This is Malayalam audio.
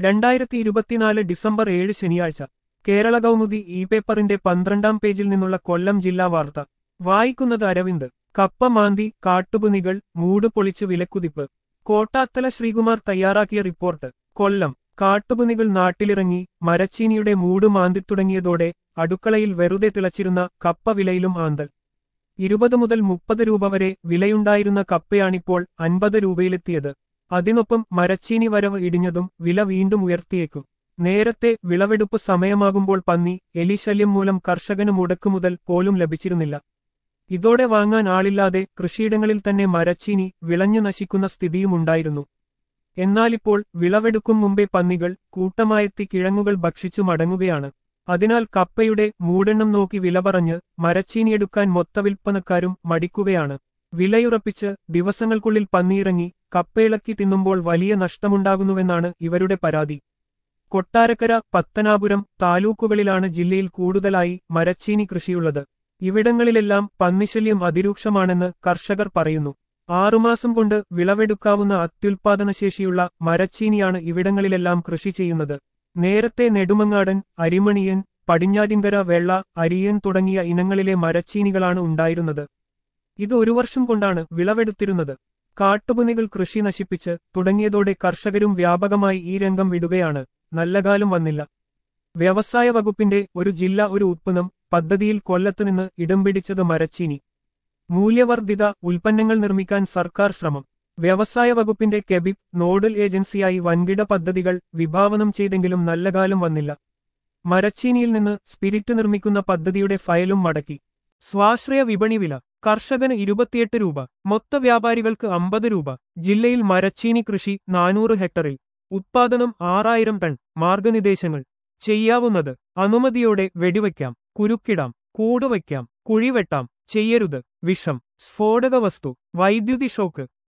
രണ്ടായിരത്തി ഇരുപത്തിനാല് ഡിസംബർ ഏഴ് ശനിയാഴ്ച കേരള കൗമുദി ഇ പേപ്പറിന്റെ പന്ത്രണ്ടാം പേജിൽ നിന്നുള്ള കൊല്ലം ജില്ലാ വാർത്ത വായിക്കുന്നത് അരവിന്ദ് കപ്പ മാന്തി കാട്ടുപുനികൾ മൂട് പൊളിച്ച് വിലക്കുതിപ്പ് കോട്ടാത്തല ശ്രീകുമാർ തയ്യാറാക്കിയ റിപ്പോർട്ട് കൊല്ലം കാട്ടുപുനികൾ നാട്ടിലിറങ്ങി മരച്ചീനിയുടെ മൂട് മാന്തിത്തുടങ്ങിയതോടെ അടുക്കളയിൽ വെറുതെ തിളച്ചിരുന്ന കപ്പ വിലയിലും ആന്തൽ ഇരുപത് മുതൽ മുപ്പത് രൂപ വരെ വിലയുണ്ടായിരുന്ന കപ്പയാണിപ്പോൾ അൻപത് രൂപയിലെത്തിയത് അതിനൊപ്പം മരച്ചീനി വരവ് ഇടിഞ്ഞതും വില വീണ്ടും ഉയർത്തിയേക്കും നേരത്തെ വിളവെടുപ്പ് സമയമാകുമ്പോൾ പന്നി എലിശല്യം മൂലം കർഷകന് മുടക്കുമുതൽ പോലും ലഭിച്ചിരുന്നില്ല ഇതോടെ വാങ്ങാൻ ആളില്ലാതെ കൃഷിയിടങ്ങളിൽ തന്നെ മരച്ചീനി വിളഞ്ഞു നശിക്കുന്ന സ്ഥിതിയുമുണ്ടായിരുന്നു എന്നാലിപ്പോൾ വിളവെടുക്കും മുമ്പേ പന്നികൾ കൂട്ടമായെത്തി കിഴങ്ങുകൾ ഭക്ഷിച്ചു മടങ്ങുകയാണ് അതിനാൽ കപ്പയുടെ മൂടെണ്ണം നോക്കി വില പറഞ്ഞ് മരച്ചീനിയെടുക്കാൻ മൊത്തവിൽപ്പനക്കാരും മടിക്കുകയാണ് വിലയുറപ്പിച്ച് ദിവസങ്ങൾക്കുള്ളിൽ പന്നിയിറങ്ങി കപ്പയിളക്കി തിന്നുമ്പോൾ വലിയ നഷ്ടമുണ്ടാകുന്നുവെന്നാണ് ഇവരുടെ പരാതി കൊട്ടാരക്കര പത്തനാപുരം താലൂക്കുകളിലാണ് ജില്ലയിൽ കൂടുതലായി മരച്ചീനി കൃഷിയുള്ളത് ഇവിടങ്ങളിലെല്ലാം പന്നിശല്യം അതിരൂക്ഷമാണെന്ന് കർഷകർ പറയുന്നു ആറുമാസം കൊണ്ട് വിളവെടുക്കാവുന്ന അത്യുൽപാദനശേഷിയുള്ള മരച്ചീനിയാണ് ഇവിടങ്ങളിലെല്ലാം കൃഷി ചെയ്യുന്നത് നേരത്തെ നെടുമങ്ങാടൻ അരിമണിയൻ പടിഞ്ഞാറ്റിൻകര വെള്ള അരിയൻ തുടങ്ങിയ ഇനങ്ങളിലെ മരച്ചീനികളാണ് ഉണ്ടായിരുന്നത് ഇത് ഒരു വർഷം കൊണ്ടാണ് വിളവെടുത്തിരുന്നത് കാട്ടുപുനികൾ കൃഷി നശിപ്പിച്ച് തുടങ്ങിയതോടെ കർഷകരും വ്യാപകമായി ഈ രംഗം വിടുകയാണ് നല്ലകാലം വന്നില്ല വ്യവസായ വകുപ്പിന്റെ ഒരു ജില്ല ഒരു ഉത്പന്നം പദ്ധതിയിൽ കൊല്ലത്തുനിന്ന് ഇടം പിടിച്ചത് മരച്ചീനി മൂല്യവർദ്ധിത ഉൽപ്പന്നങ്ങൾ നിർമ്മിക്കാൻ സർക്കാർ ശ്രമം വ്യവസായ വകുപ്പിന്റെ കെബിപ് നോഡൽ ഏജൻസിയായി വൻകിട പദ്ധതികൾ വിഭാവനം ചെയ്തെങ്കിലും നല്ലകാലം വന്നില്ല മരച്ചീനിയിൽ നിന്ന് സ്പിരിറ്റ് നിർമ്മിക്കുന്ന പദ്ധതിയുടെ ഫയലും മടക്കി സ്വാശ്രയ വിപണി വില കർഷകന് ഇരുപത്തിയെട്ട് രൂപ മൊത്ത വ്യാപാരികൾക്ക് അമ്പത് രൂപ ജില്ലയിൽ മരച്ചീനി കൃഷി നാനൂറ് ഹെക്ടറിൽ ഉത്പാദനം ആറായിരം ടൺ മാർഗനിർദ്ദേശങ്ങൾ ചെയ്യാവുന്നത് അനുമതിയോടെ വെടിവയ്ക്കാം കുരുക്കിടാം കൂടുവയ്ക്കാം കുഴിവെട്ടാം ചെയ്യരുത് വിഷം സ്ഫോടക വസ്തു വൈദ്യുതി ഷോക്ക്